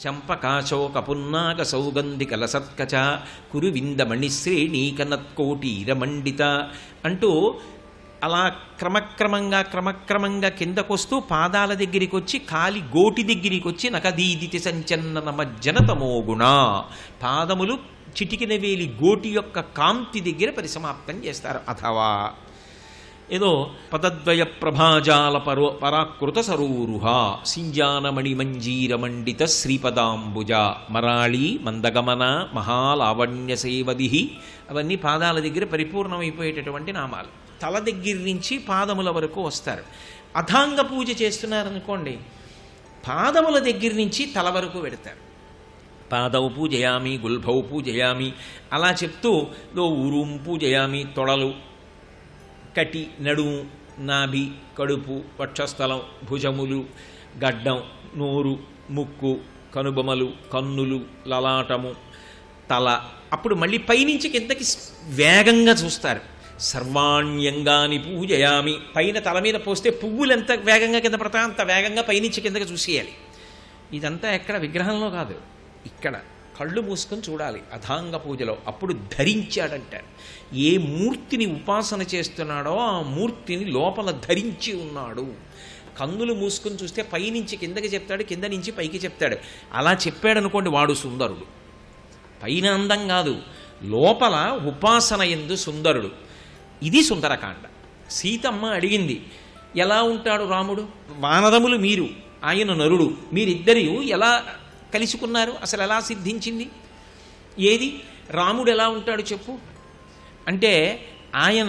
చంపకాశోక పున్నాగ సౌగంధిక లసత్కచ కురువిందమణి శ్రేణీకనత్కోటీరమండిత అంటూ అలా క్రమక్రమంగా క్రమక్రమంగా కిందకొస్తూ పాదాల దగ్గరికి వచ్చి కాలి గోటి దగ్గరికి వచ్చి నకదీదితి సంచన్న మజ్జన తమోగుణ పాదములు చిటికిన వేలి గోటి యొక్క కాంతి దగ్గర పరిసమాప్తం చేస్తారు అథవా ఏదో పదద్వయ ప్రభాజాల పరో పరాకృత సరూరుహ సింజానమణి మంజీర మండిత శ్రీపదాంబుజ మరాళి మందగమన మహాలావణ్య సేవది అవన్నీ పాదాల దగ్గర పరిపూర్ణమైపోయేటటువంటి నామాలు తల దగ్గర నుంచి పాదముల వరకు వస్తారు అథాంగ పూజ చేస్తున్నారనుకోండి పాదముల దగ్గర నుంచి తల వరకు పెడతారు పాదవు పూజయామి గుల్భౌ పూజయామి అలా చెప్తూ దో ఊరుం పూజయామి తొడలు కటి నడుము నాభి కడుపు వక్షస్థలం భుజములు గడ్డం నోరు ముక్కు కనుబొమలు కన్నులు లలాటము తల అప్పుడు మళ్ళీ పైనుంచి కిందకి స్- వేగంగా చూస్తారు సర్వాణ్యంగాని పూజయామి పైన తల మీద పోస్తే పువ్వులు ఎంత వేగంగా కింద పడతా అంత వేగంగా పైనుంచి కిందకి చూసేయాలి ఇదంతా ఎక్కడ విగ్రహంలో కాదు ఇక్కడ కళ్ళు మూసుకొని చూడాలి అథాంగ పూజలో అప్పుడు ధరించాడంటారు ఏ మూర్తిని ఉపాసన చేస్తున్నాడో ఆ మూర్తిని లోపల ధరించి ఉన్నాడు కన్నులు మూసుకొని చూస్తే పైనుంచి కిందకి చెప్తాడు కింద నుంచి పైకి చెప్తాడు అలా చెప్పాడు అనుకోండి వాడు సుందరుడు పైన అందం కాదు లోపల ఉపాసన ఎందు సుందరుడు ఇది సుందరకాండ సీతమ్మ అడిగింది ఎలా ఉంటాడు రాముడు వానరములు మీరు ఆయన నరుడు మీరిద్దరు ఎలా కలుసుకున్నారు అసలు ఎలా సిద్ధించింది ఏది రాముడు ఎలా ఉంటాడు చెప్పు అంటే ఆయన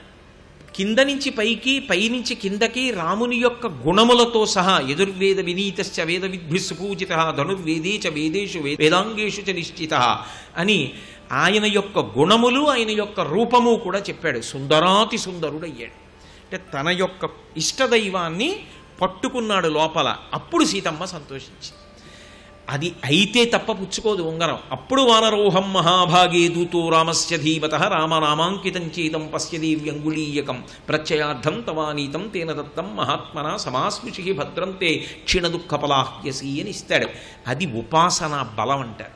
కింద నుంచి పైకి పైనుంచి కిందకి రాముని యొక్క గుణములతో సహా యజుర్వేద వినీతశ్చ వేద విద్భిస్సు పూజిత ధనుర్వేదే చ వేదేషు వే- వేదాంగేషు చ నిశ్చిత అని ఆయన యొక్క గుణములు ఆయన యొక్క రూపము కూడా చెప్పాడు సుందరాతి సుందరుడు అయ్యాడు అంటే తన యొక్క ఇష్టదైవాన్ని పట్టుకున్నాడు లోపల అప్పుడు సీతమ్మ సంతోషించింది అది అయితే తప్ప పుచ్చుకోదు ఉంగరం అప్పుడు వానరోహం మహాభాగే దూతో రామస్య ధీమత రామనామాంకితం చేతం పశ్య దివ్యంగుళీయకం ప్రత్యయార్థం తవానీతం తేన దత్తం మహాత్మన సమాస్మృషి భద్రం తే క్షీణ దుఃఖపలాహ్యసి అని ఇస్తాడు అది ఉపాసన బలం అంటారు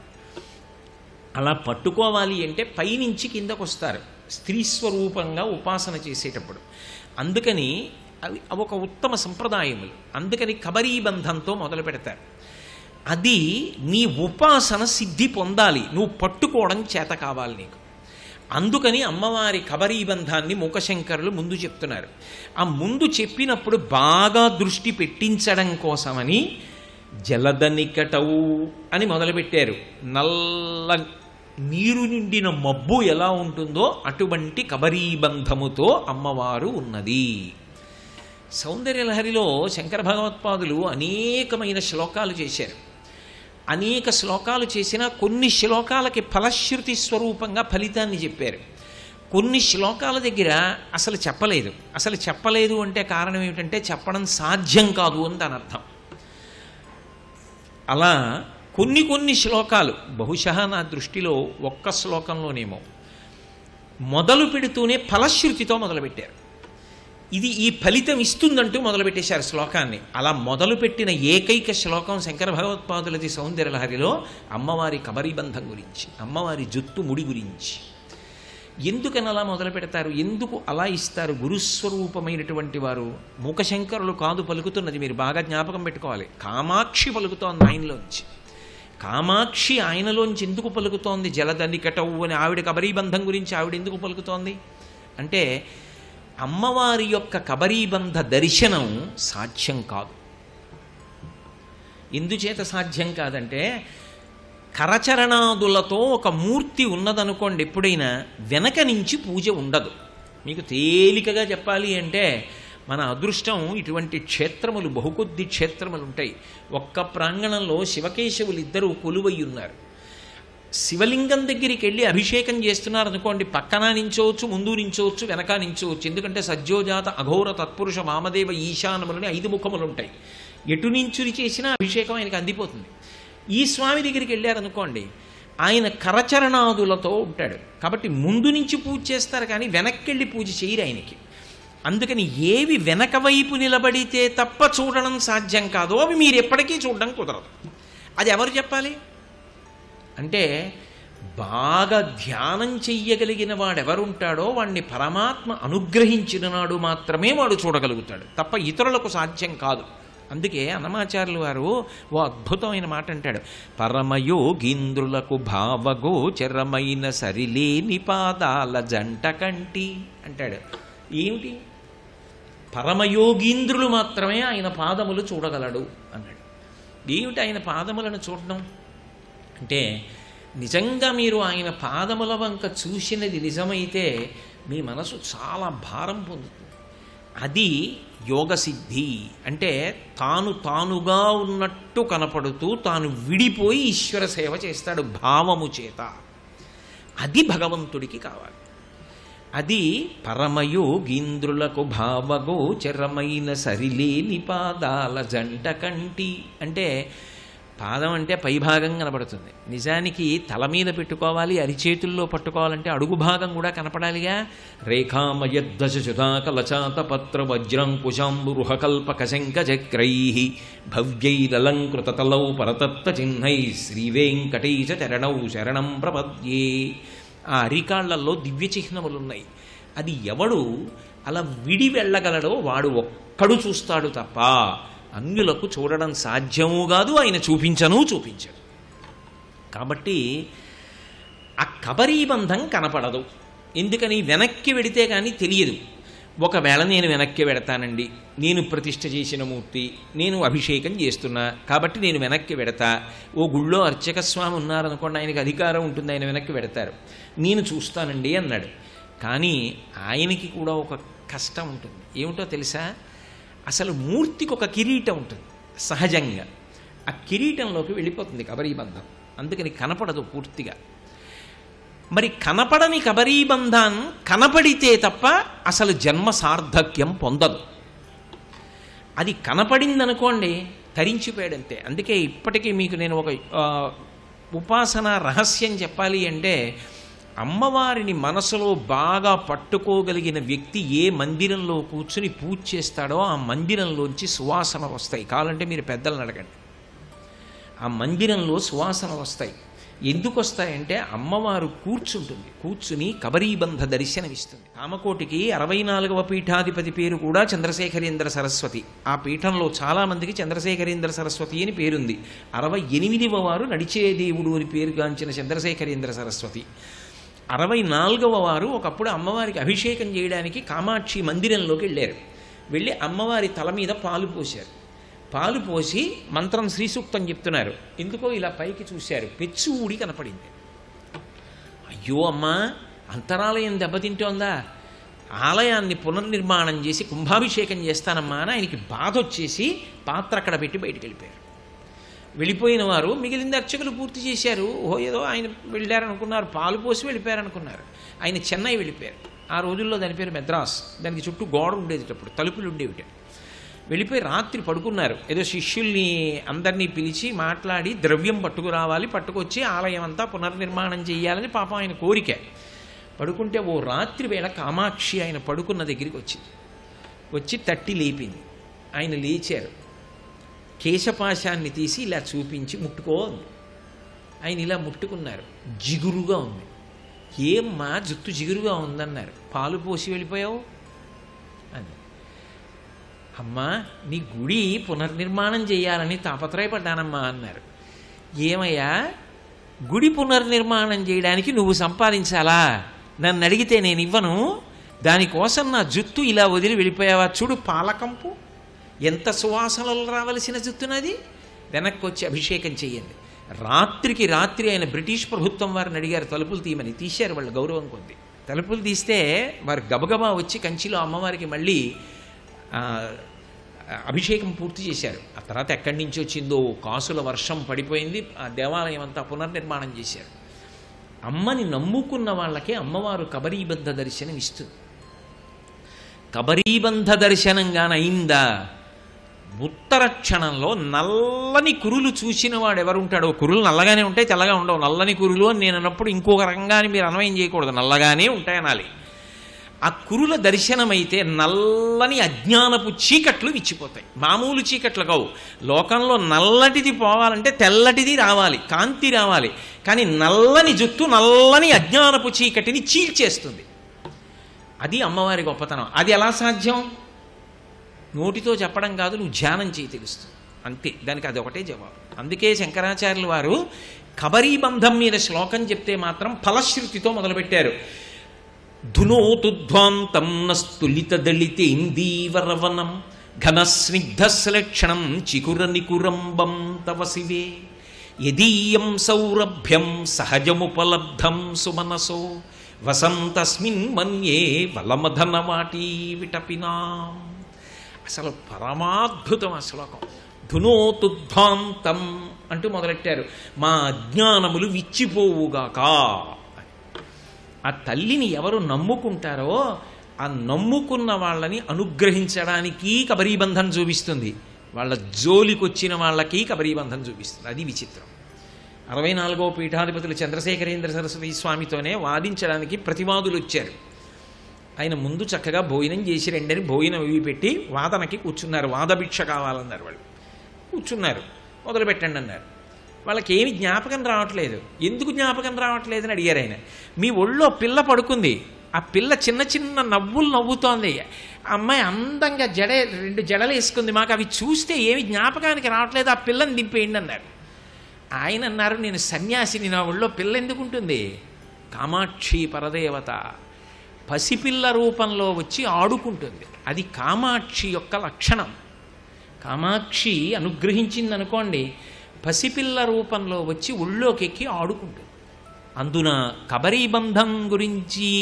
అలా పట్టుకోవాలి అంటే పైనుంచి కిందకు వస్తారు స్త్రీ స్వరూపంగా ఉపాసన చేసేటప్పుడు అందుకని అవి అవి ఒక ఉత్తమ సంప్రదాయములు అందుకని కబరీబంధంతో మొదలు పెడతారు అది నీ ఉపాసన సిద్ధి పొందాలి నువ్వు పట్టుకోవడం చేత కావాలి నీకు అందుకని అమ్మవారి కబరీబంధాన్ని మూకశంకరులు ముందు చెప్తున్నారు ఆ ముందు చెప్పినప్పుడు బాగా దృష్టి పెట్టించడం కోసమని జలదనికటవు అని మొదలుపెట్టారు నల్ల నీరు నిండిన మబ్బు ఎలా ఉంటుందో అటువంటి కబరీబంధముతో అమ్మవారు ఉన్నది సౌందర్యలహరిలో శంకర భగవత్పాదులు అనేకమైన శ్లోకాలు చేశారు అనేక శ్లోకాలు చేసిన కొన్ని శ్లోకాలకి ఫలశ్రుతి స్వరూపంగా ఫలితాన్ని చెప్పారు కొన్ని శ్లోకాల దగ్గర అసలు చెప్పలేదు అసలు చెప్పలేదు అంటే కారణం ఏమిటంటే చెప్పడం సాధ్యం కాదు అని దాని అర్థం అలా కొన్ని కొన్ని శ్లోకాలు బహుశः నా దృష్టిలో ఒక్క శ్లోకంలోనేమో మొదలు పెడుతూనే ఫలశ్రుతితో మొదలుపెట్టారు ఇది ఈ ఫలితం ఇస్తుందంటూ మొదలుపెట్టేశారు శ్లోకాన్ని అలా మొదలుపెట్టిన ఏకైక శ్లోకం శంకర భగవత్పాదులది సౌందర్యలహరిలో అమ్మవారి కబరీబంధం గురించి అమ్మవారి జుత్తు ముడి గురించి ఎందుకని అలా మొదలు పెడతారు ఎందుకు అలా ఇస్తారు గురుస్వరూపమైనటువంటి వారు మూకశంకరులు కాదు పలుకుతున్నది మీరు బాగా జ్ఞాపకం పెట్టుకోవాలి కామాక్షి పలుకుతోంది ఆయనలోంచి కామాక్షి ఆయనలోంచి ఎందుకు పలుకుతోంది జలదనికటవు అని ఆవిడ కబరీబంధం గురించి ఆవిడ ఎందుకు పలుకుతోంది అంటే అమ్మవారి యొక్క కబరీబంధ దర్శనం సాధ్యం కాదు ఎందుచేత సాధ్యం కాదంటే కరచరణాదులతో ఒక మూర్తి ఉన్నదనుకోండి ఎప్పుడైనా వెనక నుంచి పూజ ఉండదు మీకు తేలికగా చెప్పాలి అంటే మన అదృష్టం ఇటువంటి క్షేత్రములు బహుకొద్ది క్షేత్రములు ఉంటాయి ఒక్క ప్రాంగణంలో శివకేశవులు ఇద్దరూ కొలువై ఉన్నారు శివలింగం దగ్గరికి వెళ్ళి అభిషేకం చేస్తున్నారు అనుకోండి పక్కన నించోవచ్చు ముందు నించోవచ్చు వెనక నించోవచ్చు ఎందుకంటే సజ్జోజాత అఘోర తత్పురుష వామదేవ ఈశానములని ఐదు ముఖములు ఉంటాయి ఎటు నించుని చేసినా అభిషేకం ఆయనకు అందిపోతుంది ఈ స్వామి దగ్గరికి వెళ్ళారనుకోండి ఆయన కరచరణాదులతో ఉంటాడు కాబట్టి ముందు నుంచి పూజ చేస్తారు కానీ వెనక్కి వెళ్ళి పూజ చేయరు ఆయనకి అందుకని ఏవి వెనక వైపు నిలబడితే తప్ప చూడడం సాధ్యం కాదో అవి మీరు ఎప్పటికీ చూడడం కుదరదు అది ఎవరు చెప్పాలి అంటే బాగా ధ్యానం చెయ్యగలిగిన వాడెవరుంటాడో వాణ్ణి పరమాత్మ అనుగ్రహించిన నాడు మాత్రమే వాడు చూడగలుగుతాడు తప్ప ఇతరులకు సాధ్యం కాదు అందుకే అన్నమాచార్యులు వారు ఓ అద్భుతమైన మాట అంటాడు పరమయోగీంద్రులకు భావగోచరమైన సరిలేని పాదాల జంట కంటి అంటాడు ఏమిటి పరమయోగీంద్రులు మాత్రమే ఆయన పాదములు చూడగలడు అన్నాడు ఏమిటి ఆయన పాదములను చూడడం అంటే నిజంగా మీరు ఆయన పాదముల వంక చూసినది నిజమైతే మీ మనసు చాలా భారం పొందుతుంది అది యోగసిద్ధి అంటే తాను తానుగా ఉన్నట్టు కనపడుతూ తాను విడిపోయి ఈశ్వర సేవ చేస్తాడు భావము చేత అది భగవంతుడికి కావాలి అది పరమయోగీంద్రులకు భావగోచరమైన సరిలేని పాదాల జంట కంటి అంటే పాదం అంటే పైభాగం కనబడుతుంది నిజానికి తల మీద పెట్టుకోవాలి అరిచేతుల్లో పట్టుకోవాలంటే అడుగు భాగం కూడా కనపడాలిగా రేఖామయద్దశుతాకలచాత పత్ర వజ్రంకుశాంబురుహకల్పక శంఖచక్రై భవ్యైరలంకృతతలౌ పరతత్వ చిహ్నై శ్రీవేంకటై చరణౌ శరణం ప్రపద్యే ఆ అరికాళ్లలో దివ్య చిహ్నములున్నాయి అది ఎవడు అలా విడి వెళ్ళగలడో వాడు ఒక్కడు చూస్తాడు తప్ప అన్యులకు చూడడం సాధ్యము కాదు ఆయన చూపించను చూపించడు కాబట్టి ఆ కబరీబంధం కనపడదు ఎందుకని వెనక్కి వెడితే కానీ తెలియదు ఒకవేళ నేను వెనక్కి వెడతానండి నేను ప్రతిష్ఠ చేసిన మూర్తి నేను అభిషేకం చేస్తున్నా కాబట్టి నేను వెనక్కి వెడతా ఓ గుళ్ళో అర్చక స్వామి ఉన్నారనుకోండి ఆయనకి అధికారం ఉంటుంది ఆయన వెనక్కి వెడతారు నేను చూస్తానండి అన్నాడు కానీ ఆయనకి కూడా ఒక కష్టం ఉంటుంది ఏమిటో తెలుసా అసలు మూర్తికి ఒక కిరీటం ఉంటుంది సహజంగా ఆ కిరీటంలోకి వెళ్ళిపోతుంది కబరీబంధం అందుకని కనపడదు పూర్తిగా మరి కనపడని కబరీబంధం కనపడితే తప్ప అసలు జన్మ సార్థక్యం పొందదు అది కనపడిందనుకోండి తరించిపోయాడంతే అందుకే ఇప్పటికీ మీకు నేను ఒక ఆ, ఉపాసన రహస్యం చెప్పాలి అంటే అమ్మవారిని మనసులో బాగా పట్టుకోగలిగిన వ్యక్తి ఏ మందిరంలో కూర్చుని పూజ చేస్తాడో ఆ మందిరంలోంచి సువాసన వస్తాయి కావాలంటే మీరు పెద్దలను అడగండి ఆ మందిరంలో సువాసన వస్తాయి ఎందుకు వస్తాయంటే అమ్మవారు కూర్చుంటుంది కూర్చుని కబరీబంధ దర్శనమిస్తుంది కామకోటికి అరవై నాలుగవ పీఠాధిపతి పేరు కూడా చంద్రశేఖరేంద్ర సరస్వతి ఆ పీఠంలో చాలామందికి చంద్రశేఖరేంద్ర సరస్వతి అని పేరుంది అరవై ఎనిమిదవ వారు నడిచే దేవుడు అని పేరుగాంచిన చంద్రశేఖరేంద్ర సరస్వతి అరవై నాలుగవ వారు ఒకప్పుడు అమ్మవారికి అభిషేకం చేయడానికి కామాక్షి మందిరంలోకి వెళ్ళారు వెళ్ళి అమ్మవారి తల మీద పాలు పోశారు పాలు పోసి మంత్రం శ్రీ సూక్తం చెప్తున్నారు ఎందుకో ఇలా పైకి చూశారు పెచ్చు ఊడి కనపడింది అయ్యో అమ్మా అంతరాలయం దెబ్బతింటోందా ఆలయాన్ని పునర్నిర్మాణం చేసి కుంభాభిషేకం చేస్తానమ్మా అని ఆయనకి బాధ వచ్చేసి పాత్ర అక్కడ పెట్టి బయటికి వెళ్ళిపోయారు వెళ్ళిపోయిన వారు మిగిలిన అర్చకులు పూర్తి చేశారు ఓ ఏదో ఆయన వెళ్ళారనుకున్నారు పాలు పోసి వెళ్ళిపోయారనుకున్నారు ఆయన చెన్నై వెళ్ళిపోయారు ఆ రోజుల్లో దాని పేరు మెద్రాస్ దానికి చుట్టూ గోడ ఉండేది అప్పుడు తలుపులు ఉండేవి వెళ్ళిపోయి రాత్రి పడుకున్నారు ఏదో శిష్యుల్ని అందరినీ పిలిచి మాట్లాడి ద్రవ్యం పట్టుకురావాలి పట్టుకొచ్చి ఆలయం అంతా పునర్నిర్మాణం చేయాలని పాపం ఆయన కోరిక పడుకుంటే ఓ రాత్రి వేళ కామాక్షి ఆయన పడుకున్న దగ్గరికి వచ్చింది వచ్చి తట్టి లేపింది ఆయన లేచారు కేశపాశాన్ని తీసి ఇలా చూపించి ముట్టుకో అంది ఆయన ఇలా ముట్టుకున్నారు జిగురుగా ఉంది ఏమ్మా జుట్టు జిగురుగా ఉందన్నారు పాలు పోసి వెళ్ళిపోయావు అని అమ్మా నీ గుడి పునర్నిర్మాణం చేయాలని తాపత్రయపడ్డానమ్మా అన్నారు ఏమయ్యా గుడి పునర్నిర్మాణం చేయడానికి నువ్వు సంపాదించాలా నన్ను అడిగితే నేను ఇవ్వను దానికోసం నా జుత్తు ఇలా వదిలి వెళ్ళిపోయావా చూడు పాలకంపు ఎంత సువాసనలు రావలసిన జుత్తునది వెనక్కి వచ్చి అభిషేకం చేయండి రాత్రికి రాత్రి ఆయన బ్రిటిష్ ప్రభుత్వం వారిని అడిగారు తలుపులు తీయమని తీశారు వాళ్ళు గౌరవం కొద్ది తలుపులు తీస్తే వారు గబగబా వచ్చి కంచిలో అమ్మవారికి మళ్ళీ ఆ, అభిషేకం పూర్తి చేశారు ఆ తర్వాత ఎక్కడి నుంచి వచ్చిందో కాసుల వర్షం పడిపోయింది ఆ దేవాలయం అంతా పునర్నిర్మాణం చేశారు అమ్మని నమ్ముకున్న వాళ్ళకే అమ్మవారు కబరీబద్ధ దర్శనం ఇస్తుంది కబరీబంధ దర్శనంగాన అయిందా ఉత్తర క్షణంలో నల్లని కురులు చూసిన వాడు ఎవరుంటాడో కురులు నల్లగానే ఉంటాయి తెల్లగా ఉండవు నల్లని కురులు అని నేను అన్నప్పుడు ఇంకొక రకంగా అని మీరు అన్వయం చేయకూడదు నల్లగానే ఉంటాయి అనాలి ఆ కురుల దర్శనమైతే నల్లని అజ్ఞానపు చీకట్లు విచ్చిపోతాయి మామూలు చీకట్లు కావు లోకంలో నల్లటిది పోవాలంటే తెల్లటిది రావాలి కాంతి రావాలి కానీ నల్లని జుట్టు నల్లని అజ్ఞానపు చీకటిని చీల్చేస్తుంది అది అమ్మవారి గొప్పతనం అది ఎలా సాధ్యం నోటితో చెప్పడం కాదు నువ్వు ధ్యానం చేయి తెలుస్తుంది అంతే దానికి అది ఒకటే జవాబు అందుకే శంకరాచార్యులు వారు కబరీబంధం మీద శ్లోకం చెప్తే మాత్రం ఫలశ్రుతితో మొదలుపెట్టారు ధునోతుధ్వాంతం నస్తులిత దళితేందీవరవనం ఘనస్నిగ్ధశ్లక్షణం చికుర నికురంబం తవ శివే యదీయం సౌరభ్యం సహజముపలబ్ధం సుమనసో వసంతస్మిన్ మన్యే వలమధనవాటీ విటపినాం అసలు పరమాద్భుతం ఆ శ్లోకం ధునోతుధ్వాంతం అంటూ మొదలెట్టారు మా అజ్ఞానములు విచ్చిపోవుగాక ఆ తల్లిని ఎవరు నమ్ముకుంటారో ఆ నమ్ముకున్న వాళ్ళని అనుగ్రహించడానికి కబరీబంధం చూపిస్తుంది వాళ్ళ జోలికొచ్చిన వాళ్ళకి కబరీబంధం చూపిస్తుంది అది విచిత్రం అరవై నాలుగో పీఠాధిపతులు చంద్రశేఖరేంద్ర సరస్వతి స్వామితోనే వాదించడానికి ప్రతివాదులు వచ్చారు ఆయన ముందు చక్కగా భోజనం చేసి రెండని భోజనం ఇవి పెట్టి వాదనకి కూర్చున్నారు వాదభిక్ష కావాలన్నారు వాళ్ళు కూర్చున్నారు మొదలు పెట్టండి అన్నారు వాళ్ళకి ఏమి జ్ఞాపకం రావట్లేదు ఎందుకు జ్ఞాపకం రావట్లేదు అని అడిగారు ఆయన మీ ఒళ్ళో పిల్ల పడుకుంది ఆ పిల్ల చిన్న చిన్న నవ్వులు నవ్వుతోంది ఆ అమ్మాయి అందంగా జడ రెండు జడలు వేసుకుంది మాకు అవి చూస్తే ఏమి జ్ఞాపకానికి రావట్లేదు ఆ పిల్లని దింపేయండి అన్నారు ఆయన అన్నారు నేను సన్యాసిని నా ఒళ్ళో పిల్ల ఎందుకు ఉంటుంది కామాక్షి పరదేవత పసిపిల్ల రూపంలో వచ్చి ఆడుకుంటుంది అది కామాక్షి యొక్క లక్షణం కామాక్షి అనుగ్రహించింది అనుకోండి పసిపిల్ల రూపంలో వచ్చి ఒళ్ళోకి ఎక్కి ఆడుకుంటుంది అందున కబరీబంధం గురించి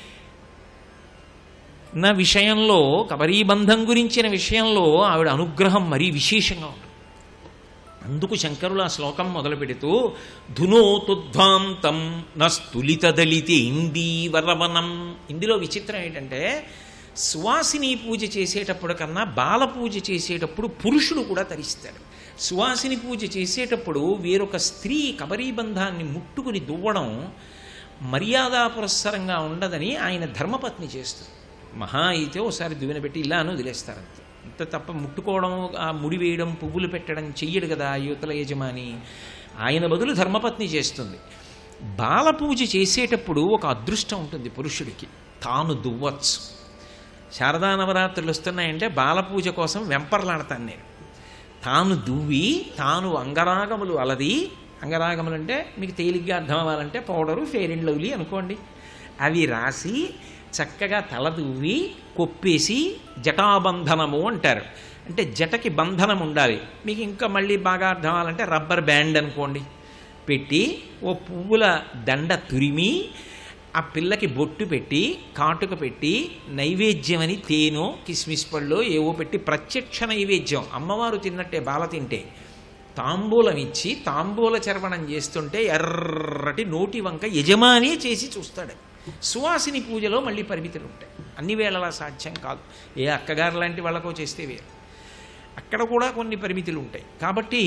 నా విషయంలో కబరీబంధం గురించిన విషయంలో ఆవిడ అనుగ్రహం మరీ విశేషంగా ఉంటుంది అందుకు శంకరులు ఆ శ్లోకం మొదలు పెడుతూ ధునోతుధ్వాంతం నస్తులిత దళితి ఇందీవరవనం ఇందులో విచిత్రం ఏంటంటే సువాసిని పూజ చేసేటప్పుడు కన్నా బాల పూజ చేసేటప్పుడు పురుషుడు కూడా తరిస్తాడు సువాసిని పూజ చేసేటప్పుడు వేరొక స్త్రీ కబరీబంధాన్ని ముట్టుకుని దువ్వడం మర్యాదా పురస్సరంగా ఉండదని ఆయన ధర్మపత్ని చేస్తుంది మహా అయితే ఒకసారి దువ్వెన పెట్టి ఇలాను వదిలేస్తారంతే అంత తప్ప ముట్టుకోవడం ఆ ముడి వేయడం పువ్వులు పెట్టడం చెయ్యడు కదా యువతల యజమాని ఆయన బదులు ధర్మపత్ని చేస్తుంది బాల పూజ చేసేటప్పుడు ఒక అదృష్టం ఉంటుంది పురుషుడికి తాను దువ్వచ్చు శారదా నవరాత్రులు వస్తున్నాయంటే బాల పూజ కోసం వెంపర్లాడతాను నేను తాను దువ్వి తాను అంగరాగములు అలది అంగరాగములు అంటే మీకు తేలిగ్గా అర్థం అవ్వాలంటే పౌడరు ఫెయిర్ అండ్ లవ్లీ అనుకోండి అవి రాసి చక్కగా తల దువ్వి కొప్పేసి జటాబంధనము అంటారు అంటే జటకి బంధనం ఉండాలి మీకు ఇంకా మళ్ళీ బాగా అర్థం అవ్వాలంటే రబ్బర్ బ్యాండ్ అనుకోండి పెట్టి ఓ పువ్వుల దండ తురిమి ఆ పిల్లకి బొట్టు పెట్టి కాటుక పెట్టి నైవేద్యం అని తేనో కిస్మిస్ పళ్ళు ఏవో పెట్టి ప్రత్యక్ష నైవేద్యం అమ్మవారు తిన్నట్టే బాల తింటే తాంబూలం ఇచ్చి తాంబూల చర్వణం చేస్తుంటే ఎర్రటి నోటి వంక యజమాని చేసి చూస్తాడు సువాసిని పూజలో మళ్ళీ పరిమితులు ఉంటాయి అన్ని వేళలా సాధ్యం కాదు ఏ అక్కగారు లాంటి వాళ్ళకో చేస్తే వేరు అక్కడ కూడా కొన్ని పరిమితులు ఉంటాయి కాబట్టి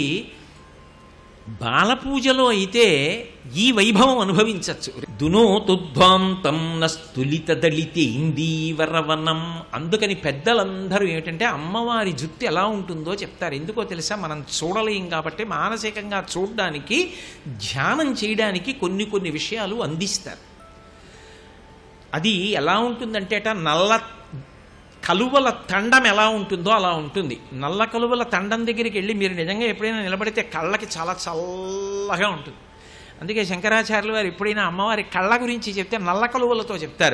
బాలపూజలో అయితే ఈ వైభవం అనుభవించవచ్చు దునో తుధ్వాంతం నస్తులిత దళితే ఇందీవరవనం అందుకని పెద్దలందరూ ఏమిటంటే అమ్మవారి జుత్తు ఎలా ఉంటుందో చెప్తారు ఎందుకో తెలుసా మనం చూడలేం కాబట్టి మానసికంగా చూడడానికి ధ్యానం చేయడానికి కొన్ని కొన్ని విషయాలు అందిస్తారు అది ఎలా ఉంటుందంటే అట నల్ల కలువల తండం ఎలా ఉంటుందో అలా ఉంటుంది నల్ల కలువల తండం దగ్గరికి వెళ్ళి మీరు నిజంగా ఎప్పుడైనా నిలబడితే కళ్ళకి చాలా చల్లగా ఉంటుంది అందుకే శంకరాచార్యులు వారు ఎప్పుడైనా అమ్మవారి కళ్ళ గురించి చెప్తే నల్ల కలువలతో చెప్తారు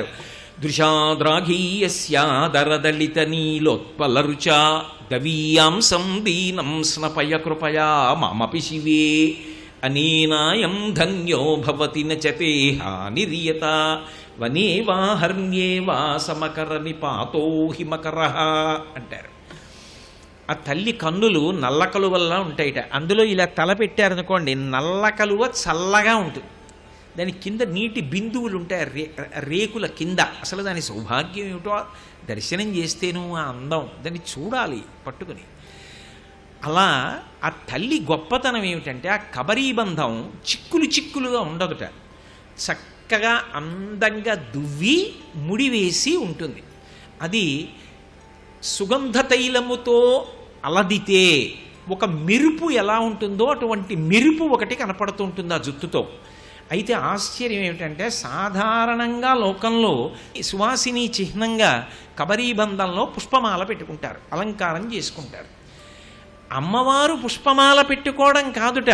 దృశాద్రాఘీయస్యాదరదళిత నీలోత్పల రుచా గవీయాంసం దీనం స్నపయ కృపయా మమపి శివే అనేనాయం ధన్యో భవతి నచతే హానిరియత వనే వా హర్మ్యే వా సమకర నిపాతో హిమకర అంటారు ఆ తల్లి కన్నులు నల్ల కలువల్లా ఉంటాయిట అందులో ఇలా తల పెట్టారనుకోండి నల్ల కలువ చల్లగా ఉంటుంది దాని కింద నీటి బిందువులు ఉంటాయి రే రేకుల కింద అసలు దాని సౌభాగ్యం ఏమిటో దర్శనం చేస్తేను ఆ అందం దాన్ని చూడాలి పట్టుకుని అలా ఆ తల్లి గొప్పతనం ఏమిటంటే ఆ కబరీబంధం చిక్కులు చిక్కులుగా ఉండదుట చక్క చక్కగా అందంగా దువ్వి ముడివేసి ఉంటుంది అది సుగంధ తైలముతో అలదితే ఒక మెరుపు ఎలా ఉంటుందో అటువంటి మెరుపు ఒకటి కనపడుతూ ఉంటుంది ఆ జుత్తుతో అయితే ఆశ్చర్యం ఏమిటంటే సాధారణంగా లోకంలో ఈ సువాసిని చిహ్నంగా కబరీబంధంలో పుష్పమాల పెట్టుకుంటారు అలంకారం చేసుకుంటారు అమ్మవారు పుష్పమాల పెట్టుకోవడం కాదుట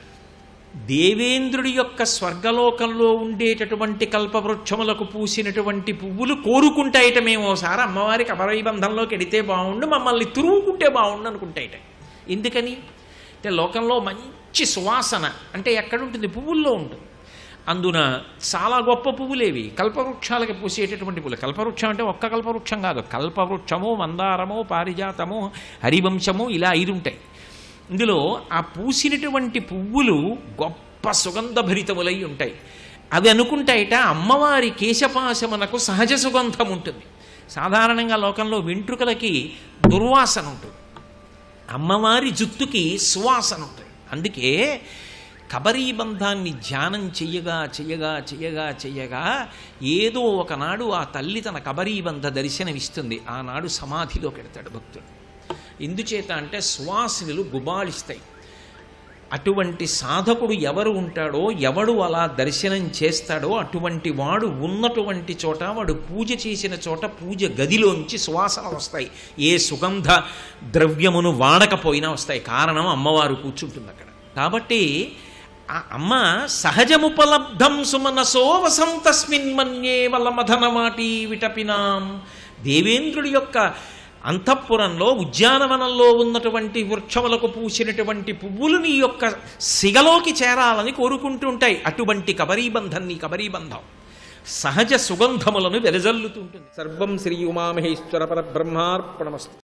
దేవేంద్రుడి యొక్క స్వర్గలోకంలో ఉండేటటువంటి కల్పవృక్షములకు పూసినటువంటి పువ్వులు కోరుకుంటాయిట మేము ఓసారి అమ్మవారికి అపరైబంధంలోకి ఎడితే బాగుండు మమ్మల్ని తురుముకుంటే బాగుండు అనుకుంటాయిట ఎందుకని అంటే లోకంలో మంచి సువాసన అంటే ఎక్కడుంటుంది పువ్వుల్లో ఉంటుంది అందున చాలా గొప్ప పువ్వులేవి కల్పవృక్షాలకి పూసేటటువంటి పువ్వులు కల్పవృక్షం అంటే ఒక్క కల్పవృక్షం కాదు కల్పవృక్షము మందారము పారిజాతము హరివంశము ఇలా ఐదు ఉంటాయి ఇందులో ఆ పూసినటువంటి పువ్వులు గొప్ప సుగంధభరితములై ఉంటాయి అవి అనుకుంటాయిట అమ్మవారి కేశపాశమునకు సహజ సుగంధం ఉంటుంది సాధారణంగా లోకంలో వెంట్రుకలకి దుర్వాసన ఉంటుంది అమ్మవారి జుత్తుకి సువాసన ఉంటుంది అందుకే కబరీబంధాన్ని ధ్యానం చెయ్యగా చెయ్యగా చెయ్యగా చెయ్యగా ఏదో ఒకనాడు ఆ తల్లి తన కబరీబంధ దర్శనమిస్తుంది ఆనాడు సమాధిలోకి వెడతాడు భక్తుడు ఎందుచేత అంటే సువాసినులు గుబాళిస్తాయి అటువంటి సాధకుడు ఎవరు ఉంటాడో ఎవడు అలా దర్శనం చేస్తాడో అటువంటి వాడు ఉన్నటువంటి చోట వాడు పూజ చేసిన చోట పూజ గదిలోంచి సువాసన వస్తాయి ఏ సుగంధ ద్రవ్యమును వాడకపోయినా వస్తాయి కారణం అమ్మవారు కూర్చుంటుంది అక్కడ కాబట్టి ఆ అమ్మ సహజముపలబ్ధం సుమనసో వసంతస్మిన్ మన్యే వలమధనమాటి విటపినాం దేవేంద్రుడి యొక్క అంతఃపురంలో ఉద్యానవనంలో ఉన్నటువంటి వృక్షములకు పూసినటువంటి పువ్వులు నీ యొక్క సిగలోకి చేరాలని కోరుకుంటుంటాయి అటువంటి కబరీబంధం నీ కబరీబంధం సహజ సుగంధములను వెదజల్లుతుంటుంది సర్వం శ్రీ ఉమామహేశ్వర పరబ్రహ్మార్పణమస్తు